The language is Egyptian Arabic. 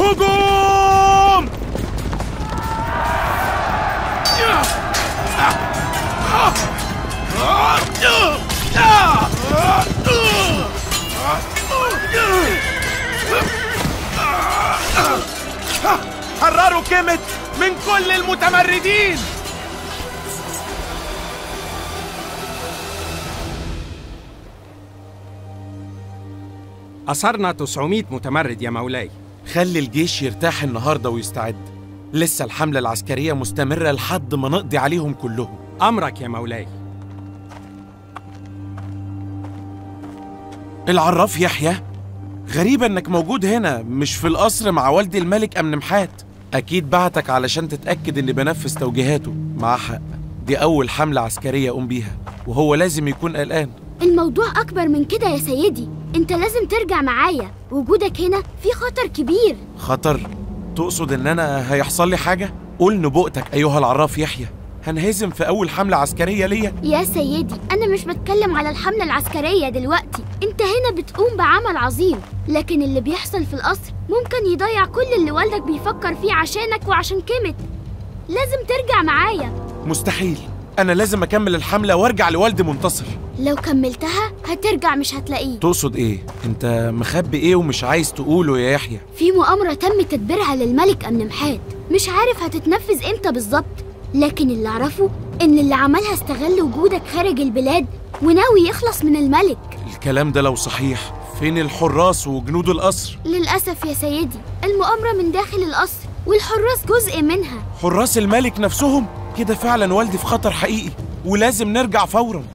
هجوم حرروا كيمت من كل المتمردين أسرنا 900 متمرد يا مولاي خلي الجيش يرتاح النهارده ويستعد لسه الحملة العسكرية مستمرة لحد ما نقضي عليهم كلهم أمرك يا مولاي العراف يحيى غريبة انك موجود هنا مش في القصر مع والدي الملك امن محات اكيد بعتك علشان تتأكد اني بنفذ توجيهاته مع حق دي اول حملة عسكرية اقوم بيها وهو لازم يكون قلقان الموضوع أكبر من كده يا سيدي أنت لازم ترجع معايا وجودك هنا في خطر كبير خطر تقصد ان انا هيحصل لي حاجة قول نبوءتك ايها العراف يحيى هنهزم في اول حملة عسكرية ليا يا سيدي أنا مش بتكلم على الحملة العسكرية دلوقتي أنت هنا بتقوم بعمل عظيم لكن اللي بيحصل في القصر ممكن يضيع كل اللي والدك بيفكر فيه عشانك وعشان كيمت لازم ترجع معايا مستحيل انا لازم اكمل الحملة وارجع لوالدي منتصر لو كملتها هترجع مش هتلاقيه تقصد ايه انت مخبي ايه ومش عايز تقوله يا يحيى في مؤامرة تم تدبيرها للملك أمن محاد مش عارف هتتنفذ امتى بالظبط لكن اللي أعرفه إن اللي عملها استغل وجودك خارج البلاد وناوي يخلص من الملك الكلام ده لو صحيح فين الحراس وجنود القصر للأسف يا سيدي المؤامرة من داخل القصر والحراس جزء منها حراس الملك نفسهم كده فعلا والدي في خطر حقيقي ولازم نرجع فورا